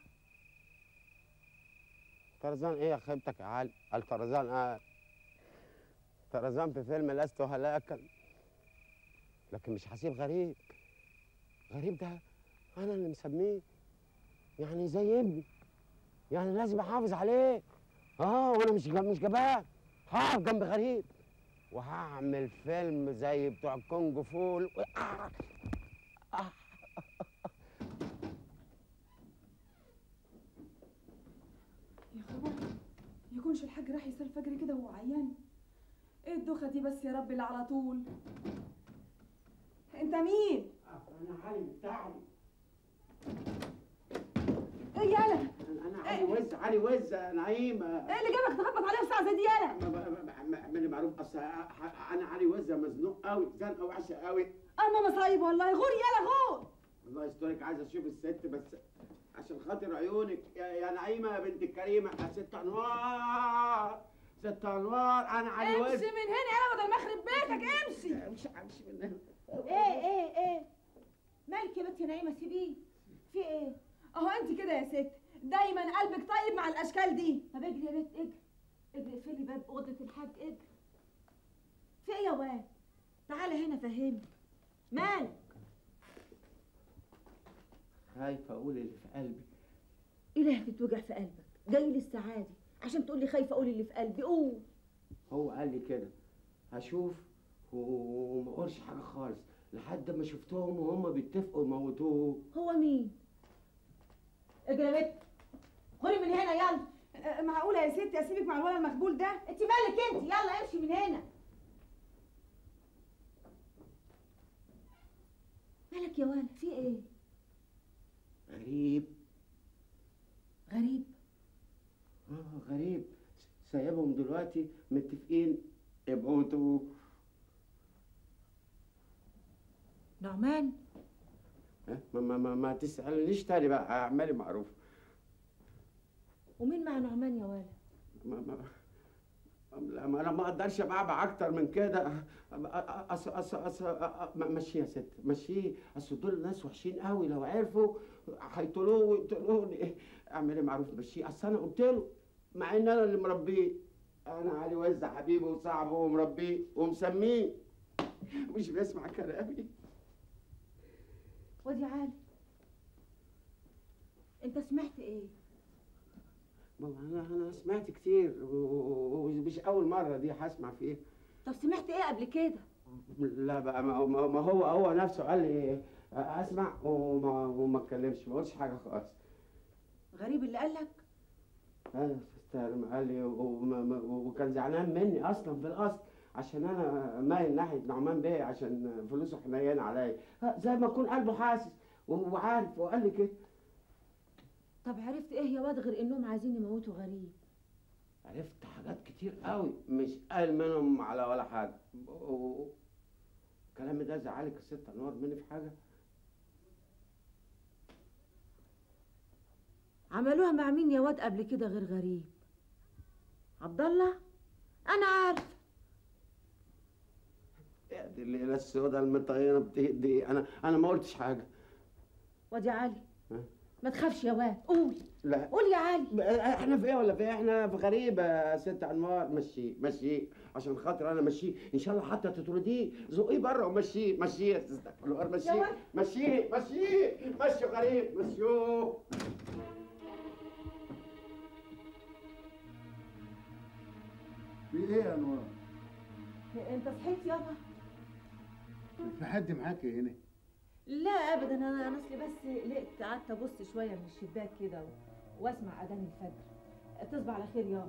طرزان ايه يا خيبتك يا علي قال طرزان اه طرزان في فيلم لست هلاكا لكن مش هسيب غريب غريب ده انا اللي مسميه يعني زي ابني يعني لازم احافظ عليه اه وانا مش جب- مش جبان هقف جنب غريب وهعمل فيلم زي بتوع الكونج فول آه. آه. يا خبر يكونش الحاج راح يصلي الفجر كده وهو عيان ايه الدوخه دي بس يا رب اللي على طول انت مين انا علي بتاعي ايه يالا انا علي وز علي وز نعيمه ايه اللي جابك تخبط عليا في ساعه زي دي يالا اعملي معروف اصل انا علي وزه مزنوق قوي زنقه وحشه قوي اه ماما صايب والله غور يالا غور الله يسترك عايز اشوف الست بس عشان خاطر عيونك يا, يا نعيمه يا بنت الكريمه يا ست انوار ست انوار انا علي وز امشي من هنا يالا بدل ما اخرب بيتك امشي امشي امشي من هنا ايه ايه ايه مالك يا بنت يا نعيمه سيبيه في ايه اهو انت كده يا ست دايما قلبك طيب مع الاشكال دي طب اجري يا بنت اجري اجري اقفلي باب اوضه الحاج اجري في ايه يا واد تعالى هنا فهمني مالك خايفه اقول اللي في قلبي ايه اللي هتتوجع في قلبك جاي لي السعادة عشان تقول لي خايفه اقول اللي في قلبي قول هو قال لي كده هشوف و- وما اقولش حاجه خالص لحد ما شفتهم وهم بيتفقوا يموتوه هو مين اجري يا بنت خدي من هنا يلا آه، معقوله يا ستي اسيبك مع الولد المخبول ده انت مالك انت يلا امشي من هنا مالك يا ولد في ايه غريب غريب اه غريب سايبهم دلوقتي متفقين يبقوا نعمان ها؟ ما, ما, ما, ما تسألنيش تاني بقى اعمالي معروف ومين مع نعمان يا ولد ما ما لا ما انا ما اقدرش ابعبع اكتر من كده أص أص أص مشيه يا ست مشيه اصل دول ناس وحشين قوي لو عرفوا هيطلوه ويقتلوني اعملي معروف مشيه اصل انا قلت له مع ان انا اللي مربيه انا علي وزع حبيبي وصاحبه ومربيه ومسميه مش بيسمع كلامي وادي عالي انت سمعت ايه ما هو انا انا سمعت كتير و- و- ومش اول مره دي هسمع فيها طب سمعت ايه قبل كده لا بقى ما هو- ما هو هو نفسه قال لي اسمع وما وما اتكلمش ما قلتش حاجه خالص غريب اللي قالك انا استلم قال لي وما- ما- وكان زعلان مني اصلا في الاصل عشان انا مايل ناحيه نعمان بيه عشان فلوسه حنين عليا ها، زي ما يكون قلبه حاسس وعارف وقال لي كده طب عرفت ايه يا واد غير انهم عايزين يموتوا غريب عرفت حاجات كتير قوي مش قال منهم على ولا حاجه و- كلامي ده زعلك يا ست انوار مني في حاجه عملوها مع مين يا واد قبل كده غير غريب عبد الله انا عارف يا دي الليله السوداء المطينه بتهدي انا انا ما قلتش حاجه وادي علي ها؟ ما تخافش يا واد قول لا قول يا علي احنا في ايه ولا في ايه احنا في غريبه يا ست انوار مشيه مشيه عشان خاطر انا مشيه ان شاء الله حتى تطرديه زقيه بره ومشيه مشيه يا ست انوار مشيه ولد. مشيه مشيه مشيه غريب مشيوه في ايه يا انوار؟ انت صحيت يابا في حد معاكي هنا؟ لا ابدا انا انا اصلي بس قلقت قعدت ابص شويه من الشباك كده و... واسمع اذان الفجر تصبح على خير يابا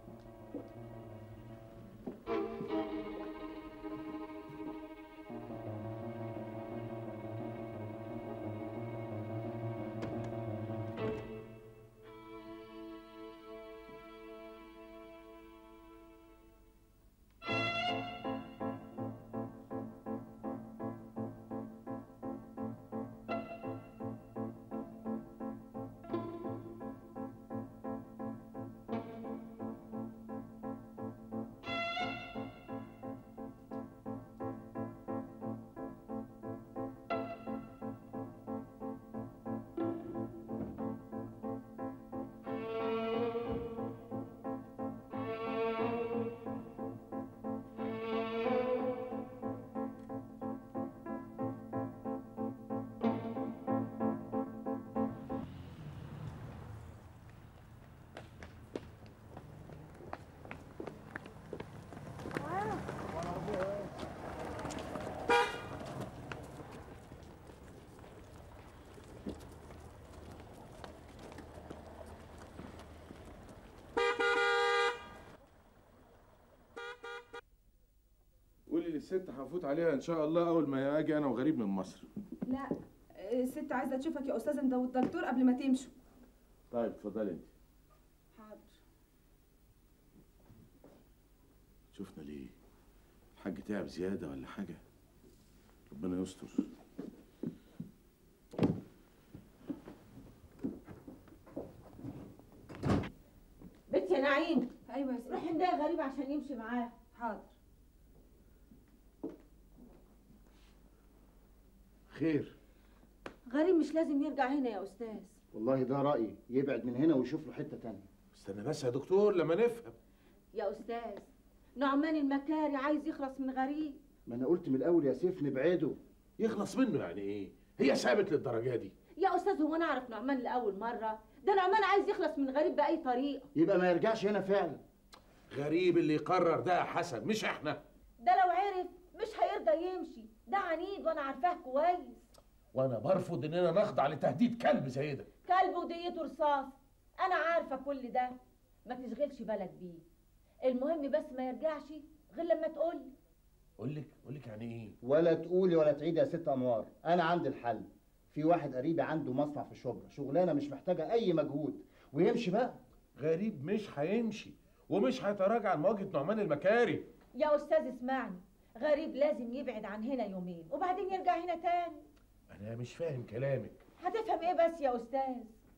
قولي للست هفوت عليها ان شاء الله اول ما اجي انا وغريب من مصر لا الست عايزه تشوفك يا استاذ انت والدكتور قبل ما تمشوا طيب اتفضلي انت حاضر شفنا ليه الحاج تعب زياده ولا حاجه ربنا يستر بنت يا نعيم ايوه يا ست روح نضايق غريب عشان يمشي معاه حاضر خير غريب مش لازم يرجع هنا يا استاذ والله ده رأيي يبعد من هنا ويشوف له حتة تانية استنى بس يا دكتور لما نفهم يا استاذ نعمان المكاري عايز يخلص من غريب ما انا قلت من الاول يا سيف نبعده يخلص منه يعني ايه هي ثابت للدرجه دي يا استاذ هو انا اعرف نعمان لاول مره ده نعمان عايز يخلص من غريب باي طريقه يبقى ما يرجعش هنا فعلا غريب اللي يقرر ده يا حسن مش احنا ده لو عرف مش هيرضى يمشي ده عنيد وانا عارفاه كويس وانا برفض اننا نخضع لتهديد كلب زي ده كلب وديته رصاص انا عارفه كل ده ما تشغلش بالك بيه المهم بس ما يرجعش غير لما تقول اقول لك اقول لك يعني ايه ولا تقولي ولا تعيدي يا ست انوار انا عندي الحل في واحد قريبي عنده مصنع في شبرا شغلانه مش محتاجه اي مجهود ويمشي بقى غريب مش هيمشي ومش هيتراجع عن مواجهه نعمان المكاري يا استاذ اسمعني غريب لازم يبعد عن هنا يومين وبعدين يرجع هنا تاني انا مش فاهم كلامك هتفهم ايه بس يا استاذ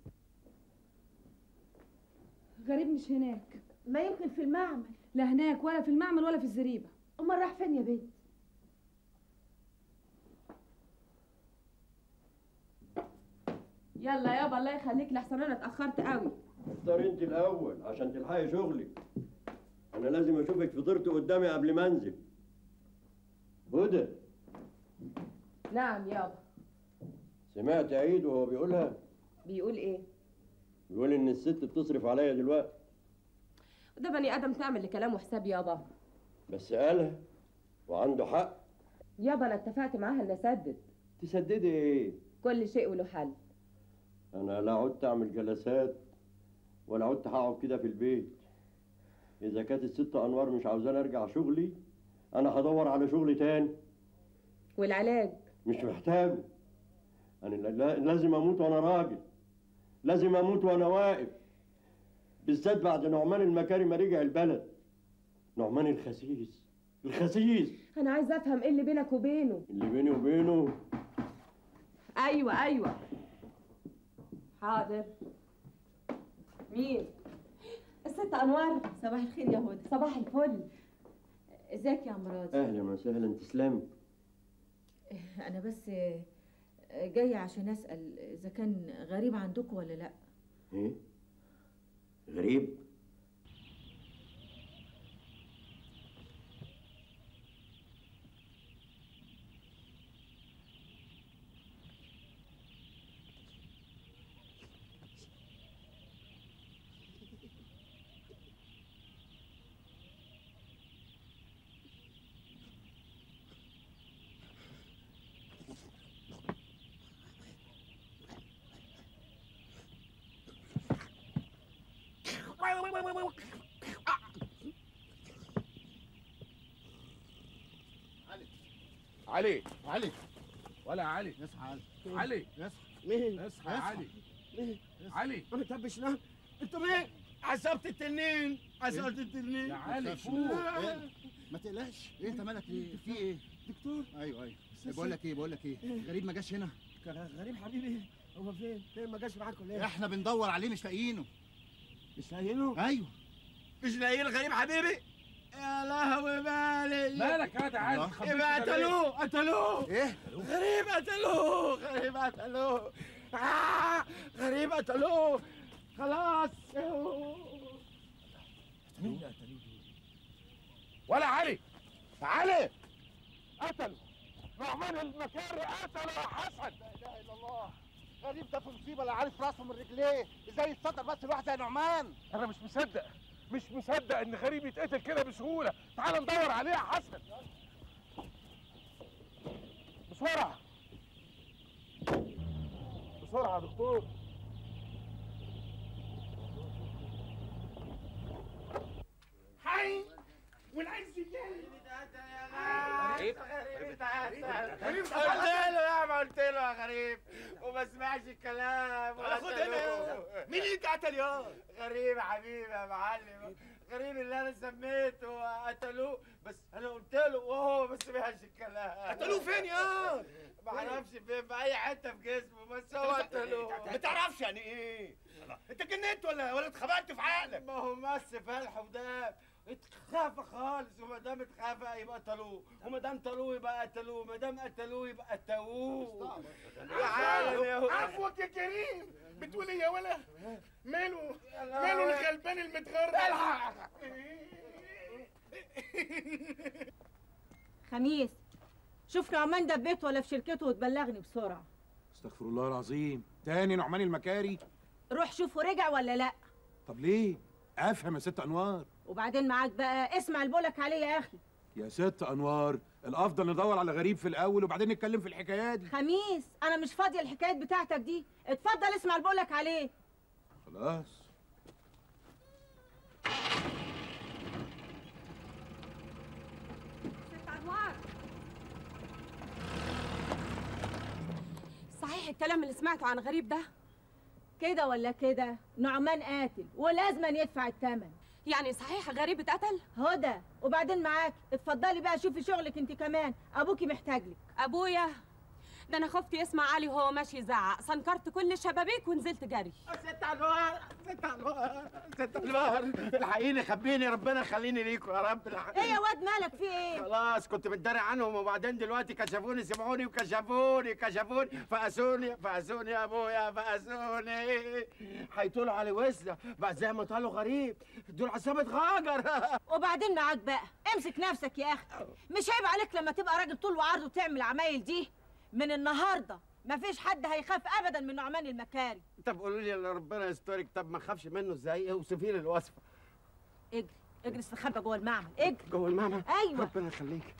غريب مش هناك ما يمكن في المعمل لا هناك ولا في المعمل ولا في الزريبه امال راح فين يا بنت يلا يابا الله يخليك لحسن انا اتاخرت قوي اختار انت الاول عشان تلحقي شغلك انا لازم اشوفك فطرت قدامي قبل ما انزل هدى نعم يابا سمعت عيد وهو بيقولها بيقول ايه بيقول ان الست بتصرف عليا دلوقتي ده بني ادم تعمل لكلامه حساب يابا بس قالها وعنده حق يابا انا اتفقت معاها ان اسدد تسددي ايه كل شيء وله حل انا لا عدت اعمل جلسات ولا عدت هقعد كده في البيت اذا كانت الست انوار مش عاوزاني ارجع شغلي انا هدور على شغل تاني والعلاج مش محتاجه انا لا- لا- لازم اموت وانا راجل لازم اموت وانا واقف بالذات بعد نعمان المكاري ما رجع البلد نعمان الخسيس الخسيس انا عايزه افهم ايه اللي بينك وبينه اللي بيني وبينه ايوه ايوه حاضر مين الست انوار صباح الخير يا هدى صباح الفل ازيك يا مراد اهلا وسهلا تسلمي انا بس جايه عشان اسال اذا كان غريب عندكم ولا لا ايه غريب علي علي ولا علي اصحى علي علي اصحى مين اصحى يا علي مين علي ما بتحبش نام انتوا مين عصابة التنين عصابة التنين يا علي، ما تخافش. فوق. إيه؟ ما تقلقش ايه انت مالك ايه في ايه دكتور ايوه ايوه بقول لك ايه بقول لك ايه غريب ما جاش هنا غريب حبيبي هو فين؟ فين ما جاش معاكم ليه؟ احنا بندور عليه مش لاقيينه مش لاقيينه؟ ايوه مش لاقيين الغريب حبيبي؟ يا لهوي مالي مالك يا تعالى الله. خبيت يبقى كده قتلوه قتلوه ايه غريب قتلوه غريب قتلوه آه غريب قتلوه خلاص مين اللي قتلوه ولا علي علي قتلوا نعمان المكاري قتلوا يا حسن لا اله الا الله غريب ده في مصيبه لا عارف راسه من رجليه ازاي يتصدر بس الواحد زي نعمان انا مش مصدق مش مصدق ان غريب يتقتل كده بسهوله تعال ندور عليه يا حسن بسرعه بسرعه يا دكتور حي والعز جاي غريب؟ غريب قلت له يا ما قلت له يا غريب وما سمعش الكلام تعالى خد هنا. مين اللي اتقتل يا غريب يا حبيبي يا معلم غريب اللي انا سميته قتلوه بس انا قلت له وهو ما سمعش الكلام قتلوه فين يا؟ ما اعرفش فين في اي حته في جسمه بس هو قتلوه ما تعرفش يعني ايه؟ انت جننت ولا ولا اتخبأت في عقلك؟ ما هو مس فلح وداب اتخافى خالص وما دام اتخافى يبقى قتلوه وما دام قتلوه يبقى قتلوه ما دام قتلوه يبقى قتلوه يا عالم يا هو عفوك يا كريم بتقول ايه يا ولا؟ ماله؟ لا. ماله الغلبان المتغرب؟ الحق. خميس شوف نعمان ده في بيته ولا في شركته وتبلغني بسرعه استغفر الله العظيم تاني نعمان المكاري روح شوفه رجع ولا لا طب ليه افهم يا ست انوار وبعدين معاك بقى اسمع اللي بقولك عليه يا اخي يا ست انوار الافضل ندور على غريب في الاول وبعدين نتكلم في الحكايه دي خميس انا مش فاضيه الحكايات بتاعتك دي اتفضل اسمع اللي بقولك عليه خلاص ست انوار صحيح الكلام اللي سمعته عن غريب ده كده ولا كده نعمان قاتل ولازم يدفع الثمن يعني صحيح غريب اتقتل هدى وبعدين معاك اتفضلي بقى شوفي شغلك انت كمان ابوكي محتاج لك ابويا ده انا خفت يسمع علي وهو ماشي يزعق سنكرت كل الشبابيك ونزلت جري ست انوار ست انوار ست انوار الحقيني خبيني ربنا يخليني ليكوا يا رب الحقيني ايه يا واد مالك في ايه خلاص كنت متداري عنهم وبعدين دلوقتي كشفوني سمعوني وكشفوني كشفوني فقسوني فقسوني يا ابويا فقسوني هيطولوا علي وزة بعد زي ما طالوا غريب دول عصابة غاجر وبعدين معاك بقى امسك نفسك يا اخي مش عيب عليك لما تبقى راجل طول وعرض وتعمل العمايل دي من النهارده مفيش حد هيخاف ابدا من نعمان المكاري طب قولوا لي اللي ربنا يسترك طب ما اخافش منه ازاي اوصفي لي الوصفه اجري اجري استخبى جوه المعمل اجري جوه المعمل ايوه ربنا يخليك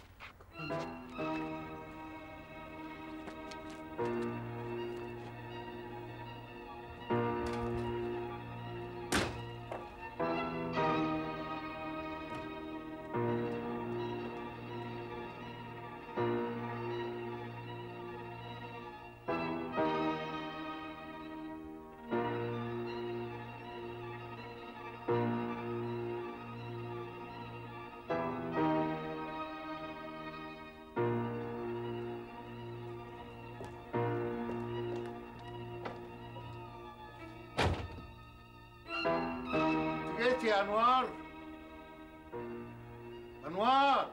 جيت يا انوار انوار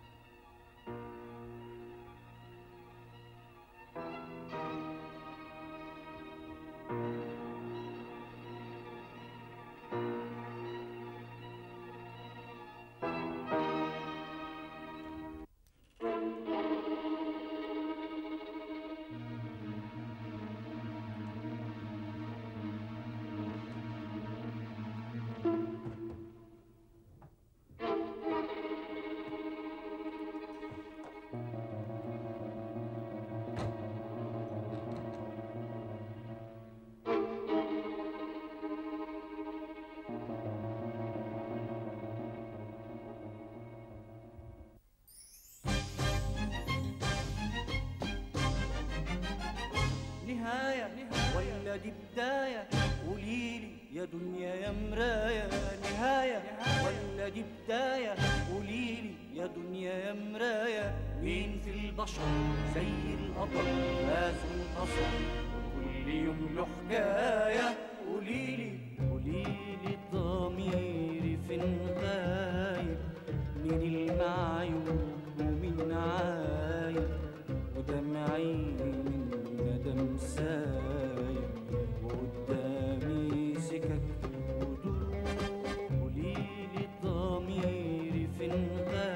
نهاية ولا دي بداية قوليلي يا دنيا يا مراية نهاية ولا دي بداية قوليلي يا دنيا يا مراية مين في البشر زي القطر فاز وانتصر كل يوم له حكاية قوليلي قوليلي ضميري فين غايب مين المعيوب ومين عايب ودمعي من ندم سايب وقدامي سكك ودروب قوليلي ضميري فين غايب